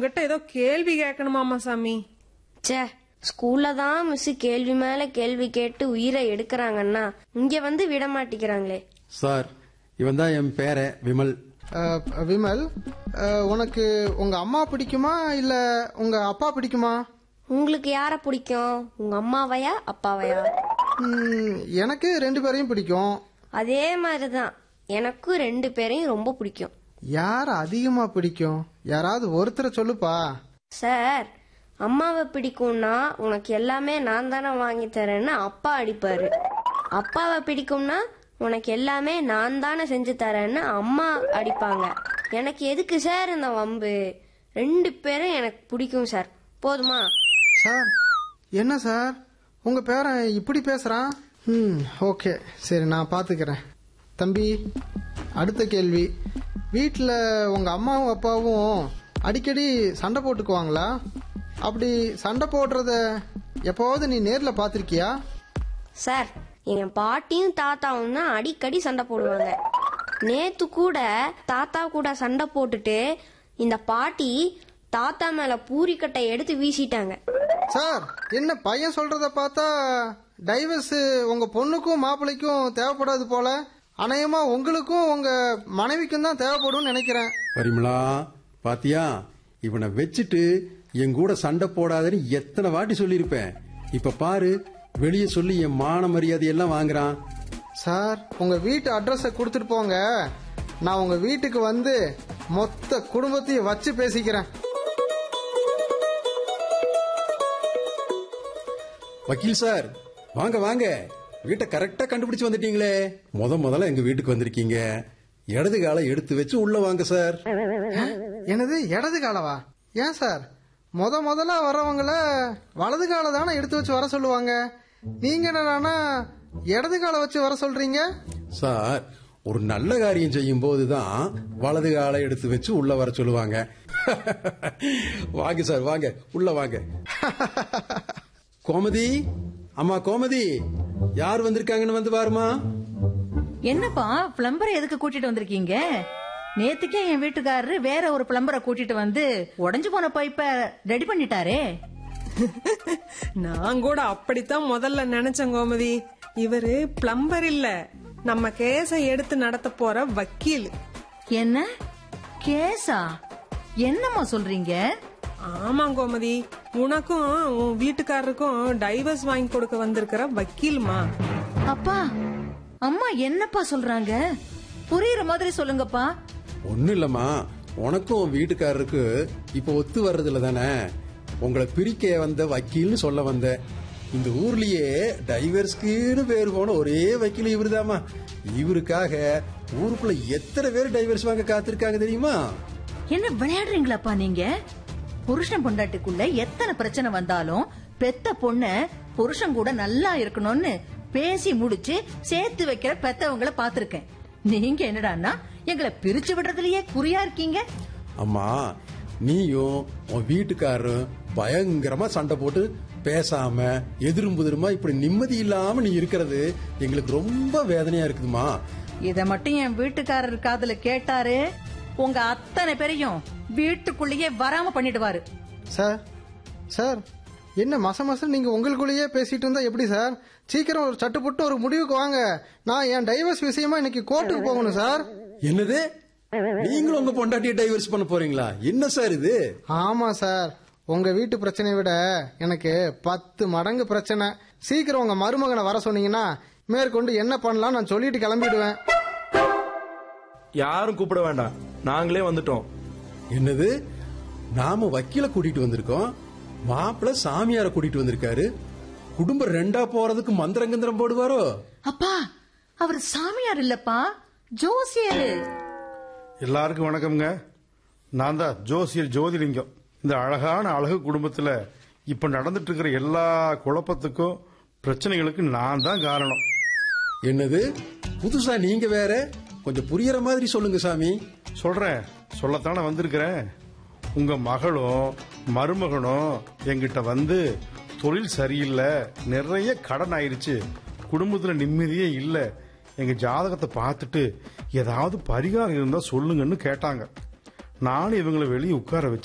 உங்ககிட்ட ஏதோ கேள்வி கேட்கணுமாமா சாமி ச்சே ஸ்கூல்ல தான் மிஸ் கேள்வி மேல கேள்வி கேட்டு உயிரை எடுக்கறாங்கன்னா இங்க வந்து விட மாட்டேங்கிறாங்களே சார் இவன் தான் என் பேரன் விமல் அஹ், விமல் அஹ், உனக்கு உங்க அம்மா பிடிக்குமா இல்ல உங்க அப்பா பிடிக்குமா உங்களுக்கு யார பிடிக்கும் உங்க அம்மாவையா அப்பாவையா ம், எனக்கு ரெண்டு பேரையும் பிடிக்கும் அதே மாதிரிதான் எனக்கும் ரெண்டு பேரையும் ரொம்ப பிடிக்கும் யார் அதிகமா பிடிக்கும் யாராவது ஒருத்தரை சொல்லுப்பா சார் அம்மாவை பிடிக்கும்னா உனக்கு எல்லாமே நான் தானே வாங்கி தரேன்னு அப்பா அடிப்பாரு அப்பாவை பிடிக்கும்னா உனக்கு எல்லாமே நான் தானே செஞ்சு தரேன்னு அம்மா அடிப்பாங்க எனக்கு எதுக்கு சார் இந்த வம்பு ரெண்டு பேரும் எனக்கு பிடிக்கும் சார் போதுமா சார் என்ன சார் உங்க பேரன் இப்படி பேசுறான் ம் ஓகே சரி நான் பாத்துக்கிறேன் தம்பி அடுத்த கேள்வி வீட்டில் உங்க அம்மாவும் அப்பாவும் அடிக்கடி சண்டை போட்டுக்குவாங்களா அப்படி சண்டை போடுறத எப்போவாவது நீ நேர்ல பாத்திருக்கியா சார் என் பாட்டியும் தாத்தாவும் தான் அடிக்கடி சண்டை போடுவாங்க நேத்து கூட தாத்தா கூட சண்டை போட்டுட்டு இந்த பாட்டி தாத்தா மேல பூரிக்கட்டை எடுத்து வீசிட்டாங்க சார் என்ன பையன் சொல்றத பார்த்தா டைவர்ஸ் உங்க பொண்ணுக்கும் மாப்பிள்ளைக்கும் தேவைப்படாது போல அநேகமா உங்களுக்கும் உங்க மனைவிக்கும் தான் தேவைப்படும்னு நினைக்கிறேன் பரிமளா பாத்தியா இவனை வச்சுட்டு என் கூட சண்டை போடாதன்னு எத்தனை வாட்டி சொல்லியிருப்பேன் இப்ப பாரு வெளியே சொல்லி என் மான மரியாதை எல்லாம் வாங்குறான் சார் உங்க வீட்டு அட்ரஸ கொடுத்துட்டு போங்க நான் உங்க வீட்டுக்கு வந்து மொத்த குடும்பத்தையும் வச்சு பேசிக்கிறேன் வக்கீல் சார் வாங்க வாங்க வீட்டை கரெக்டா கண்டுபிடிச்சு வந்துட்டீங்களே முத முதல்ல எங்க வீட்டுக்கு வந்திருக்கீங்க இடது காலை எடுத்து வச்சு உள்ள வாங்க சார் என்னது இடது காலவா ஏன் சார் முத முதல்ல வர்றவங்கள வலது காலை தானே எடுத்து வச்சு வர சொல்லுவாங்க நீங்க என்னடானா இடது காலை வச்சு வர சொல்றீங்க சார் ஒரு நல்ல காரியம் செய்யும் போதுதான் வலது காலை எடுத்து வச்சு உள்ள வர சொல்லுவாங்க வாங்க சார் வாங்க உள்ள வாங்க கோமதி அம்மா கோமதி யார் வந்திருக்காங்கன்னு வந்து பாருமா என்னப்பா பிளம்பரை எதுக்கு கூட்டிட்டு வந்திருக்கீங்க நேத்துக்கே என் வீட்டுக்காரரு வேற ஒரு பிளம்பரை கூட்டிட்டு வந்து உடைஞ்சு போன பைப்ப ரெடி பண்ணிட்டாரே நான் கூட அப்படித்தான் முதல்ல நினைச்சேன் கோமதி இவரு பிளம்பர் இல்ல நம்ம கேஸ எடுத்து நடத்த போற வக்கீல் என்ன கேஸா என்னம்மா சொல்றீங்க ஆமா கோமதி உனக்கும் உன் வீட்டுக்காரருக்கும் டைவர்ஸ் வாங்கி கொடுக்க வந்திருக்கிற வக்கீல்மா அப்பா அம்மா என்னப்பா சொல்றாங்க புரியுற மாதிரி சொல்லுங்கப்பா ஒண்ணும் இல்லம்மா உனக்கும் உன் வீட்டுக்காரருக்கு இப்ப ஒத்து வர்றது இல்ல தானே உங்களை பிரிக்க வந்த வக்கீல்னு சொல்ல வந்தேன் இந்த ஊர்லயே டைவர்ஸ்க்குன்னு பேர் போன ஒரே வக்கீல் இவருதாம்மா இவருக்காக ஊருக்குள்ள எத்தனை பேர் டைவர்ஸ் வாங்க காத்திருக்காங்க தெரியுமா என்ன விளையாடுறீங்களாப்பா நீங்க புருஷன் பொண்டாட்டிக்குள்ள எத்தனை பிரச்சனை வந்தாலும் பெத்த பொண்ண புருஷன் கூட நல்லா இருக்கணும்னு பேசி முடிச்சு சேர்த்து வைக்கிற பெத்தவங்கள பாத்திருக்கேன் நீங்க என்னடான்னா எங்களை பிரிச்சு விடுறதுலயே குறியா இருக்கீங்க அம்மா நீயும் உன் வீட்டுக்காரரும் பயங்கரமா சண்டை போட்டு பேசாம எதிரும் புதிருமா இப்படி நிம்மதி இல்லாம நீ இருக்கிறது எங்களுக்கு ரொம்ப வேதனையா இருக்குதுமா இத மட்டும் என் வீட்டுக்காரர் காதுல கேட்டாரு உங்க அத்தனை பேரையும் வீட்டுக்குள்ளேயே வராம பண்ணிடுவாரு சார் சார் என்ன மச மசம் நீங்க உங்களுக்குள்ளேயே பேசிட்டு இருந்தா எப்படி சார் சீக்கிரம் ஒரு சட்டு போட்டு ஒரு முடிவுக்கு வாங்க நான் என் டைவர்ஸ் விஷயமா இன்னைக்கு கோர்ட்டுக்கு போகணும் சார் என்னது நீங்களும் உங்க பொண்டாட்டிய டைவர்ஸ் பண்ண போறீங்களா என்ன சார் இது ஆமா சார் உங்க வீட்டு பிரச்சனையை விட எனக்கு பத்து மடங்கு பிரச்சனை சீக்கிரம் உங்க மருமகனை வர சொன்னீங்கன்னா மேற்கொண்டு என்ன பண்ணலாம் நான் சொல்லிட்டு கிளம்பிடுவேன் யாரும் கூப்பிட வேண்டாம் நாங்களே வந்துட்டோம் என்னது நாம வக்கீல கூட்டிட்டு வந்திருக்கோம் மாப்பிள்ள சாமியார கூட்டிட்டு வந்திருக்காரு குடும்பம் ரெண்டா போறதுக்கு மந்திரங்கந்திரம் போடுவாரோ அப்பா அவர் சாமியார் இல்லப்பா ஜோசியரு எல்லாருக்கும் வணக்கம்ங்க நான் தான் ஜோசியர் ஜோதிலிங்கம் இந்த அழகான அழகு குடும்பத்துல இப்ப நடந்துட்டு இருக்கிற எல்லா குழப்பத்துக்கும் பிரச்சனைகளுக்கும் நான் தான் காரணம் என்னது புதுசா நீங்க வேற கொஞ்சம் புரியற மாதிரி சொல்லுங்க சாமி சொல்றேன் சொல்லத்தானே வந்திருக்கிறேன் உங்க மகளும் மருமகனும் என்கிட்ட வந்து தொழில் சரியில்லை நிறைய கடன் ஆயிருச்சு குடும்பத்துல நிம்மதியே இல்லை எங்க ஜாதகத்தை பார்த்துட்டு ஏதாவது பரிகாரம் இருந்தா சொல்லுங்கன்னு கேட்டாங்க நானும் இவங்களை வெளியே உட்கார வச்சு